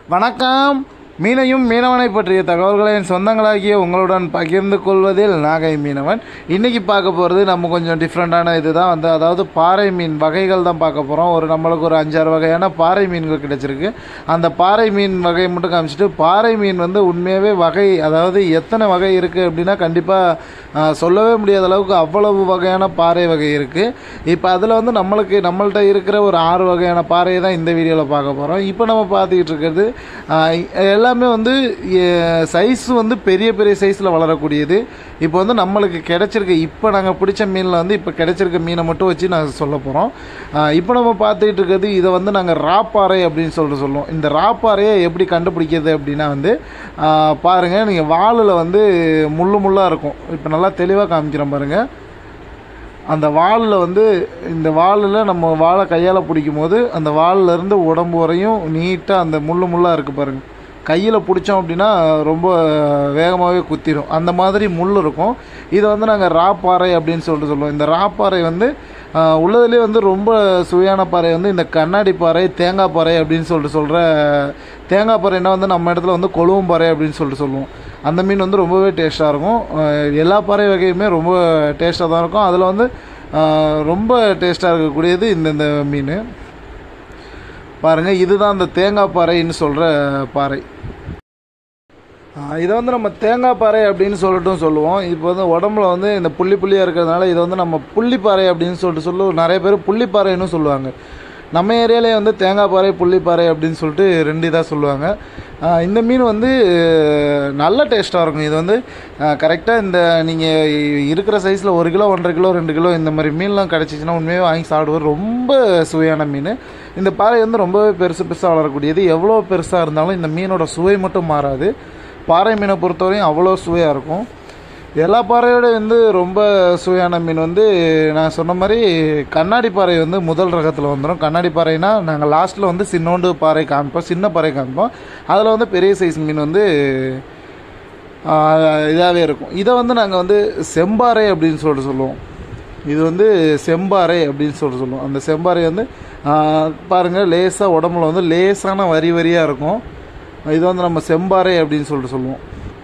வணக்கம் மீனையும் மீனவனை பற்றிய தகவல்களை என் சொந்தங்களாகிய உங்களுடன் பகிர்ந்து கொள்வதில் நாகை மீனவன் இன்னைக்கு பார்க்க போகிறது நம்ம கொஞ்சம் டிஃப்ரெண்ட்டான இதுதான் வந்து அதாவது பாறை மீன் வகைகள் தான் பார்க்க போகிறோம் ஒரு நம்மளுக்கு ஒரு அஞ்சாறு வகையான பாறை மீன்கள் கிடைச்சிருக்கு அந்த பாறை மீன் வகையை மட்டும் காமிச்சிட்டு பாறை மீன் வந்து உண்மையாகவே வகை அதாவது எத்தனை வகை இருக்குது அப்படின்னா கண்டிப்பாக சொல்லவே முடியாத அளவுக்கு அவ்வளவு வகையான பாறை வகை இருக்குது இப்போ அதில் வந்து நம்மளுக்கு நம்மள்ட்ட இருக்கிற ஒரு ஆறு வகையான பாறையை தான் இந்த வீடியோவில் பார்க்க போகிறோம் இப்போ நம்ம பார்த்துக்கிட்டு இருக்கிறது ஆஹ், எல்லாமே வந்து சைஸ் வந்து பெரிய பெரிய சைஸில் வளரக்கூடியது இப்போ வந்து நம்மளுக்கு கிடைச்சிருக்க இப்போ நாங்கள் பிடிச்ச மீனில் வந்து இப்போ கிடைச்சிருக்க மீனை மட்டும் வச்சு நாங்கள் சொல்ல போகிறோம் இப்போ நம்ம பார்த்துக்கிட்டு இருக்கிறது இதை வந்து நாங்கள் ராப்பாறை அப்படின்னு சொல்லிட்டு சொல்லுவோம் இந்த ராப்பாறையை எப்படி கண்டுபிடிக்கிறது அப்படின்னா வந்து ஆஹ், பாருங்க நீங்கள் வாளில் வந்து முள்ளு முள்ளாக இருக்கும் இப்போ நல்லா தெளிவாக காமிக்கிறேன் பாருங்கள் அந்த வாலில் வந்து இந்த வாலில் நம்ம வாழை கையால் பிடிக்கும் போது அந்த வால்ல இருந்து உடம்பு வரையும் நீட்டாக அந்த முள்ளு முள்ளாக இருக்குது பாருங்க கையில் பிடிச்சோம் அப்படின்னா ரொம்ப வேகமாகவே குத்திடும் அந்த மாதிரி முள் இருக்கும் இதை வந்து நாங்கள் ராப்பாறை அப்படின்னு சொல்லிட்டு சொல்லுவோம் இந்த ராப்பாறை வந்து ஆஹ், உள்ளதுலேயே வந்து ரொம்ப சுவையான பாறை வந்து இந்த கண்ணாடி பாறை தேங்காய் பாறை அப்படின்னு சொல்லிட்டு சொல்கிற தேங்காய் பாறைன்னா வந்து நம்ம இடத்துல வந்து கொழுவும் பாறை அப்படின்னு சொல்லிட்டு சொல்லுவோம் அந்த மீன் வந்து ரொம்பவே டேஸ்ட்டாக இருக்கும் ஆஹ், எல்லா பாறை வகையுமே ரொம்ப டேஸ்ட்டாக தான் இருக்கும் அதில் வந்து ஆஹ், ரொம்ப டேஸ்ட்டாக இருக்கக்கூடியது இந்த இந்த மீன் பாருங்கள் இதுதான் அந்த தேங்காய் பாறைன்னு சொல்கிற பாறை ஆஹ் இதை வந்து நம்ம தேங்காய் பாறை அப்படின்னு சொல்லிட்டும் சொல்லுவோம் இப்போ வந்து உடம்புல வந்து இந்த புள்ளி புள்ளியாக இருக்கிறதுனால இதை வந்து நம்ம புள்ளிப்பாறை அப்படின்னு சொல்லிட்டு சொல்லுவோம் நிறைய பேர் புள்ளிப்பாறைன்னு சொல்லுவாங்க நம்ம ஏரியாலே வந்து தேங்காய் பாறை புள்ளிப்பாறை அப்படின்னு சொல்லிட்டு ரெண்டு இதாக சொல்லுவாங்க ஆஹ் இந்த மீன் வந்து அஹ், நல்ல டேஸ்ட்டாக இருக்கும் இது வந்து கரெக்டாக இந்த நீங்கள் இருக்கிற சைஸில் ஒரு கிலோ ஒன்றரை கிலோ ரெண்டு கிலோ இந்த மாதிரி மீன்லாம் கிடச்சிச்சின்னா உண்மையாக வாங்கி சாப்பிடுவது ரொம்ப சுவையான மீன் இந்த பாறை வந்து ரொம்பவே பெருசு பெருசாக வளரக்கூடியது எவ்வளோ பெருசாக இருந்தாலும் இந்த மீனோட சுவை மட்டும் மாறாது பாறை மீனை பொறுத்தவரையும் அவ்வளோ சுவையாக இருக்கும் எல்லா பாறையோட வந்து ரொம்ப சுவையான மீன் வந்து நான் சொன்ன மாதிரி கண்ணாடி பாறை வந்து முதல் ரகத்தில் வந்துடும் கண்ணாடி பாறைனா நாங்கள் லாஸ்ட்டில் வந்து சின்னோண்டு பாறை காமிப்போம் சின்ன பாறை காமிப்போம் அதில் வந்து பெரிய சைஸ் மீன் வந்து இதாகவே இருக்கும் இதை வந்து நாங்கள் வந்து செம்பாறை அப்படின்னு சொல்லிட்டு சொல்லுவோம் இது வந்து செம்பாறை அப்படின்னு சொல்லிட்டு சொல்லுவோம் அந்த செம்பாறை வந்து ஆஹ், பாருங்க லேசாக உடம்புல வந்து லேசான வரி வரியாக இருக்கும் இது வந்து நம்ம செம்பாறை அப்படின்னு சொல்லிட்டு சொல்லுவோம்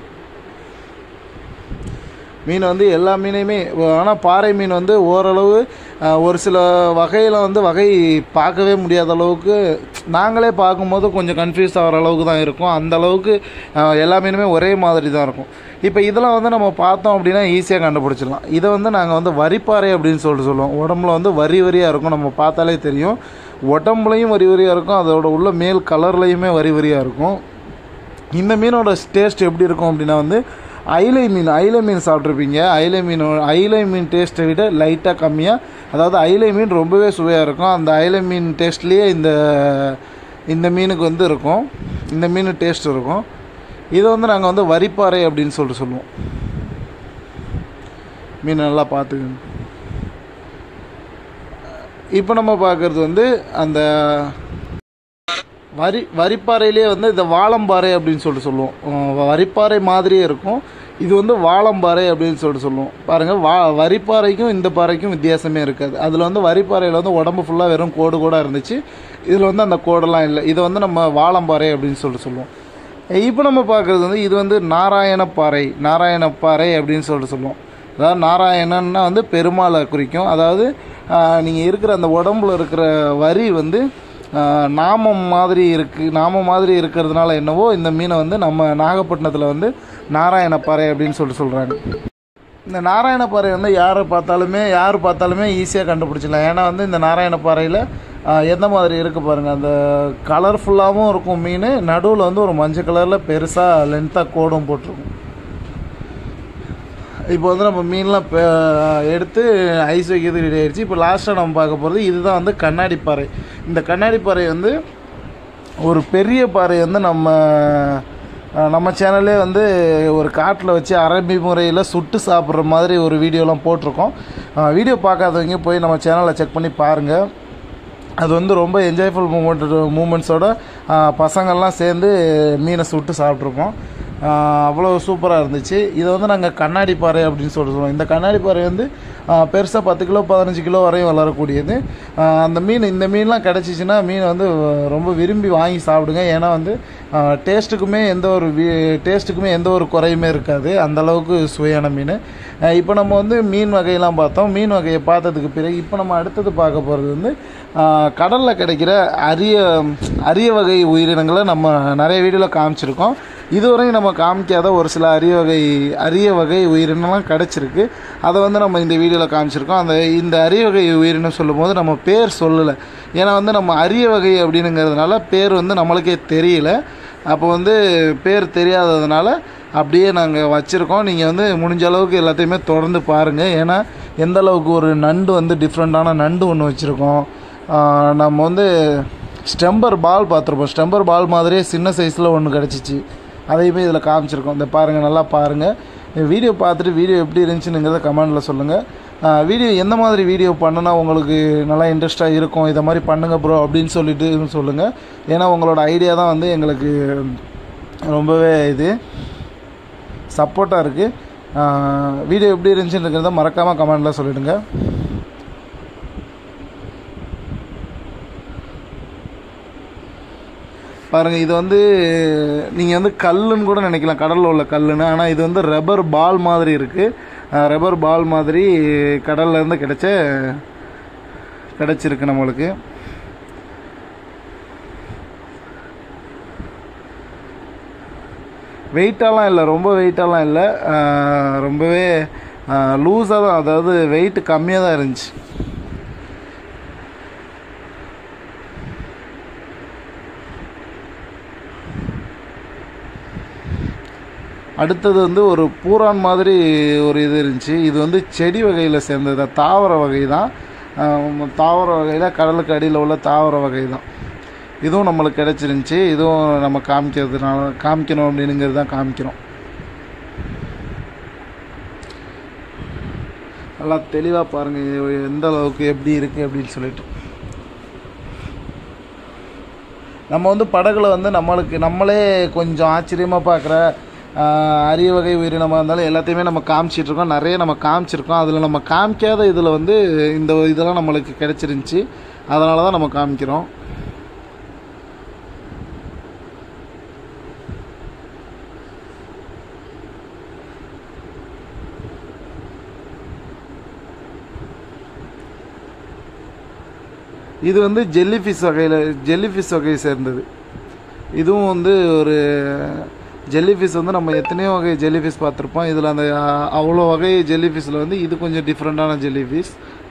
மீன் வந்து எல்லா மீனையுமே ஆனால் பாறை மீன் வந்து ஓரளவு அஹ், ஒரு சில வகையில் வந்து வகை பார்க்கவே முடியாத அளவுக்கு நாங்களே பார்க்கும்போது கொஞ்சம் கன்ஃபியூஸ் ஆகிற அளவுக்கு தான் இருக்கும் அந்த அளவுக்கு அஹ், எல்லா மீனுமே ஒரே மாதிரி தான் இருக்கும் இப்போ இதெல்லாம் வந்து நம்ம பார்த்தோம் அப்படின்னா ஈஸியாக கண்டுபிடிச்சிடலாம் இதை வந்து நாங்கள் வந்து வரிப்பாறை அப்படின்னு சொல்லிட்டு சொல்லுவோம் உடம்புல வந்து வரி வரியாக இருக்கும் நம்ம பார்த்தாலே தெரியும் உடம்புலையும் வரி வரியாக இருக்கும் அதோட உள்ள மேல் கலர்லையுமே வரி வரியாக இருக்கும் இந்த மீனோட டேஸ்ட் எப்படி இருக்கும் அப்படின்னா வந்து ஐலை மீன் ஐலை மீன் சாப்பிட்ருப்பீங்க ஐலை மீன் ஐலை மீன் டேஸ்ட்டை விட லைட்டாக கம்மியாக அதாவது ஐலை மீன் ரொம்பவே சுவையாக இருக்கும் அந்த ஐலை மீன் டேஸ்ட்லேயே இந்த இந்த மீனுக்கு வந்து இருக்கும் இந்த மீன் டேஸ்ட் இருக்கும் இதை வந்து நாங்கள் வந்து வரிப்பாறை அப்படின்னு சொல்லிட்டு சொல்லுவோம் மீன் நல்லா பார்த்துக்கணும் இப்போ நம்ம பார்க்குறது வந்து அந்த வரி வரிப்பாறையிலே வந்து இந்த வாழம்பாறை அப்படின்னு சொல்லிட்டு சொல்லுவோம் அஹ் வரிப்பாறை மாதிரியே இருக்கும் இது வந்து வாழம்பாறை அப்படின்னு சொல்லிட்டு சொல்லுவோம் பாருங்கள் வா வரிப்பாறைக்கும் இந்த பாறைக்கும் வித்தியாசமே இருக்காது அதில் வந்து வரிப்பாறையில் வந்து உடம்பு ஃபுல்லாக வெறும் கோடு கூட இருந்துச்சு இதில் வந்து அந்த கோடெல்லாம் இல்லை இதை வந்து நம்ம வாழம்பாறை அப்படின்னு சொல்லிட்டு சொல்லுவோம் இப்போ நம்ம பார்க்குறது வந்து இது வந்து நாராயணப்பாறை நாராயணப்பாறை அப்படின்னு சொல்லிட்டு சொல்லுவோம் அதாவது நாராயணன்னா வந்து பெருமாளை குறிக்கும் அதாவது நீங்கள் இருக்கிற அந்த உடம்புல இருக்கிற வரி வந்து ஆஹ், நாமம் மாதிரி இருக்குது நாமம் மாதிரி இருக்கிறதுனால என்னவோ இந்த மீனை வந்து நம்ம நாகப்பட்டினத்தில் வந்து நாராயணப்பாறை அப்படின்னு சொல்லிட்டு சொல்கிறாங்க இந்த நாராயணப்பாறை வந்து யாரை பார்த்தாலுமே யார் பார்த்தாலுமே ஈஸியாக கண்டுபிடிச்சிடலாம் ஏன்னா வந்து இந்த நாராயணப்பாறையில் எந்த மாதிரி இருக்குது பாருங்கள் அந்த கலர்ஃபுல்லாகவும் இருக்கும் மீன் நடுவில் வந்து ஒரு மஞ்சள் கலரில் பெருசாக லென்த்தாக கோடும் போட்டிருக்கும் இப்போ வந்து நம்ம மீன்லாம் பே- எடுத்து ஐஸ் வைக்கிறது ரெடி ஆயிடுச்சு இப்போ லாஸ்ட்டாக நம்ம பார்க்க போகிறது இதுதான் வந்து கண்ணாடி பாறை இந்த கண்ணாடி பாறை வந்து ஒரு பெரிய பாறை வந்து நம்ம அஹ், நம்ம சேனல்லே வந்து ஒரு காட்டில் வச்சு அரபி முறையில் சுட்டு சாப்பிட்ற மாதிரி ஒரு வீடியோலாம் போட்டிருக்கோம் அஹ், வீடியோ பார்க்காதவங்க போய் நம்ம சேனலை செக் பண்ணி பாருங்கள் அது வந்து ரொம்ப என்ஜாய்ஃபுல் மூமெண்ட் மூமெண்ட்ஸோட பசங்கள்லாம் சேர்ந்து மீனை சுட்டு சாப்பிட்ருப்போம் ஆஹ் அவ்வளோ சூப்பராக இருந்துச்சு இதை வந்து நாங்கள் கண்ணாடி பாறை அப்படின்னு சொல்லிட்டு சொல்லுவோம் இந்த கண்ணாடி பாறை வந்து பெருசாக பத்து கிலோ பதினஞ்சு கிலோ வரையும் வளரக்கூடியது ஆஹ் அந்த மீன் இந்த மீன்லாம் கிடச்சிச்சின்னா மீனை வந்து ரொம்ப விரும்பி வாங்கி சாப்பிடுங்க ஏன்னா வந்து டேஸ்ட்டுக்குமே எந்த ஒரு டேஸ்ட்டுக்குமே எந்த ஒரு குறையுமே இருக்காது அந்த அளவுக்கு சுவையான மீன் இப்போ நம்ம வந்து மீன் வகையெல்லாம் பார்த்தோம் மீன் வகையை பார்த்ததுக்கு பிறகு இப்போ நம்ம அடுத்தது பார்க்க போகிறது வந்து கடலில் கிடைக்கிற அரிய அரிய வகை உயிரினங்களை நம்ம நிறைய வீடியோவில் காமிச்சிருக்கோம் இதுவரையும் நம்ம காமிக்காத ஒரு சில அரிய வகை அரிய வகை உயிரினம்லாம் கிடச்சிருக்கு அதை வந்து நம்ம இந்த வீடியோவில் காமிச்சிருக்கோம் அந்த இந்த அரிய வகை உயிரினம் சொல்லும்போது நம்ம பேர் சொல்லலை ஏன்னா வந்து நம்ம அரிய வகை அப்படிங்கிறதுனால பேர் வந்து நம்மளுக்கே தெரியல அப்போ வந்து பேர் தெரியாததுனால அப்படியே நாங்கள் வச்சுருக்கோம் நீங்கள் வந்து முடிஞ்ச அளவுக்கு எல்லாத்தையுமே தொடர்ந்து பாருங்கள் ஏன்னா எந்த அளவுக்கு ஒரு நண்டு வந்து டிஃப்ரெண்ட்டான நண்டு ஒன்று வச்சுருக்கோம் நம்ம வந்து ஸ்டெம்பர் பால் பார்த்துருப்போம் ஸ்டெம்பர் பால் மாதிரியே சின்ன சைஸில் ஒன்று கிடச்சிச்சு அதையுமே இதில் காமிச்சிருக்கோம் இந்த பாருங்கள் நல்லா பாருங்கள் வீடியோ பார்த்துட்டு வீடியோ எப்படி இருந்துச்சுங்கிறத கமெண்டில் சொல்லுங்கள் வீடியோ எந்த மாதிரி வீடியோ பண்ணுனா உங்களுக்கு நல்லா இன்ட்ரெஸ்ட்டாக இருக்கும் இதை மாதிரி பண்ணுங்கள் ப்ரோ அப்படின்னு சொல்லிட்டு சொல்லுங்கள் ஏன்னா உங்களோட ஐடியா தான் வந்து எங்களுக்கு ரொம்பவே இது சப்போர்ட்டாக இருக்குது வீடியோ எப்படி இருந்துச்சுன்றத மறக்காமல் கமெண்டில் சொல்லிவிடுங்க பாருங்கள் இது வந்து நீங்கள் வந்து கல்லுன்னு கூட நினைக்கலாம் கடலில் உள்ள கல்லுன்னு ஆனால் இது வந்து ரப்பர் பால் மாதிரி இருக்குது ரப்பர் பால் மாதிரி கடல்லேருந்து கிடைச்ச கிடச்சிருக்கு நம்மளுக்கு வெயிட்டாலாம் இல்லை ரொம்ப வெயிட்டாலாம் இல்லை ரொம்பவே லூஸாக தான் அதாவது வெயிட் கம்மியாக தான் இருந்துச்சு அடுத்தது வந்து ஒரு பூரான் மாதிரி ஒரு இது இருந்துச்சு இது வந்து செடி வகையில் சேர்ந்தது தாவர வகை தான் தாவர வகையில் கடலுக்கு அடியில் உள்ள தாவர வகை தான் இதுவும் நம்மளுக்கு கிடச்சிருந்துச்சி இதுவும் நம்ம காமிக்கிறதுனால காமிக்கணும் அப்படின்னுங்கிறது தான் காமிக்கிறோம் நல்லா தெளிவாக பாருங்கள் எந்த அளவுக்கு எப்படி இருக்குது அப்படின்னு சொல்லிட்டு நம்ம வந்து படகுல வந்து நம்மளுக்கு நம்மளே கொஞ்சம் ஆச்சரியமாக பார்க்குற அரிய வகை உயிரினமாக இருந்தாலும் எல்லாத்தையுமே நம்ம காமிச்சிட்ருக்கோம் நிறைய நம்ம காமிச்சிருக்கோம் அதில் நம்ம காமிக்காத இதில் வந்து இந்த இதெல்லாம் நம்மளுக்கு கிடச்சிருந்துச்சி அதனால தான் நம்ம காமிக்கிறோம் இது வந்து ஜெல்லி ஃபிஷ் வகையில் ஜெல்லி ஃபிஷ் வகையை சேர்ந்தது இதுவும் வந்து ஒரு ஜெல்லி ஃபிஷ் வந்து நம்ம எத்தனையோ வகை ஜெல்லி ஃபிஷ் பார்த்துருப்போம் இதில் அந்த அவ்வளோ வகை ஜெல்லி ஃபிஷ்ஷில் வந்து இது கொஞ்சம் டிஃப்ரெண்ட்டான ஜெல்லி ஃபிஷ்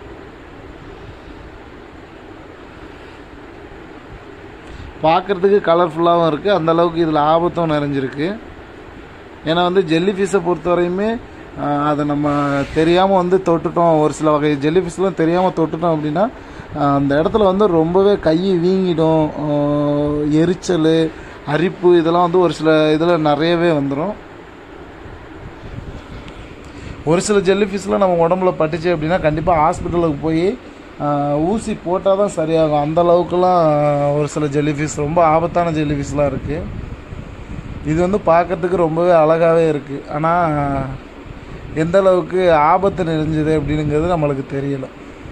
பார்க்குறதுக்கு கலர்ஃபுல்லாகவும் இருக்குது அந்தளவுக்கு இதில் ஆபத்தும் நிறைஞ்சிருக்கு ஏன்னா வந்து ஜெல்லி ஃபிஷ்ஷை பொறுத்தவரையுமே அதை நம்ம தெரியாமல் வந்து தொட்டுட்டோம் ஒரு சில வகை ஜெல்லி ஃபிஷ்லாம் தெரியாமல் தொட்டுட்டோம் அப்படின்னா அந்த இடத்துல வந்து ரொம்பவே கை வீங்கிடும் எரிச்சல் அரிப்பு இதெல்லாம் வந்து ஒரு சில இதில் நிறையவே வந்துடும் ஒரு சில ஜெல்லி ஃபிஷ்லாம் நம்ம உடம்புல பட்டுச்சு அப்படின்னா கண்டிப்பாக ஹாஸ்பிட்டலுக்கு போய் ஊசி போட்டால் தான் சரியாகும் அந்த அளவுக்குலாம் ஒரு சில ஜெல்லி ஃபிஷ் ரொம்ப ஆபத்தான ஜெல்லி ஃபிஷ்லாம் இருக்குது இது வந்து பார்க்கறதுக்கு ரொம்பவே அழகாகவே இருக்குது ஆனால் எந்த அளவுக்கு ஆபத்து நிறைஞ்சது அப்படிங்கிறது நம்மளுக்கு தெரியல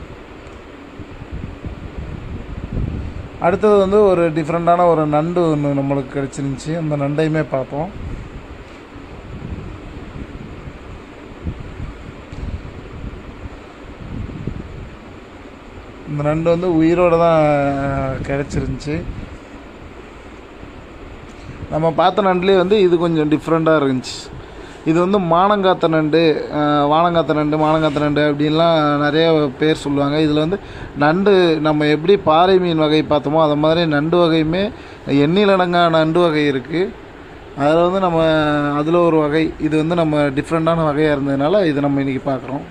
அடுத்தது வந்து ஒரு டிஃப்ரெண்ட்டான ஒரு நண்டு ஒன்று நம்மளுக்கு கிடச்சிருந்துச்சி அந்த நண்டையுமே பார்ப்போம் இந்த நண்டு வந்து உயிரோடு தான் கிடச்சிருந்துச்சி நம்ம பார்த்த நண்டுலேயே வந்து இது கொஞ்சம் டிஃப்ரெண்ட்டாக இருந்துச்சு இது வந்து மானங்காத்த நண்டு வானங்காத்த நண்டு மானங்காத்த நண்டு அப்படின்லாம் நிறைய பேர் சொல்லுவாங்க இதில் வந்து நண்டு நம்ம எப்படி பாறை மீன் வகை பார்த்தோமோ அது மாதிரி நண்டு வகையுமே எண்ணிலடங்கா நண்டு வகை இருக்குது அதில் வந்து நம்ம அதில் ஒரு வகை இது வந்து நம்ம டிஃப்ரெண்ட்டான வகையாக இருந்ததுனால இது நம்ம இன்றைக்கி பார்க்குறோம்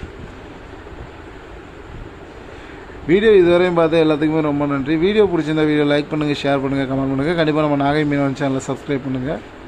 வீடியோ இதுவரையும் பார்த்து எல்லாத்துக்குமே ரொம்ப நன்றி வீடியோ பிடிச்சிருந்தா வீடியோ லைக் பண்ணுங்கள் ஷேர் பண்ணுங்கள் கமெண்ட் பண்ணுங்கள் கண்டிப்பாக நம்ம நாகை மீனவன் சேனலை சப்ஸ்கிரைப் பண்ணுங்கள்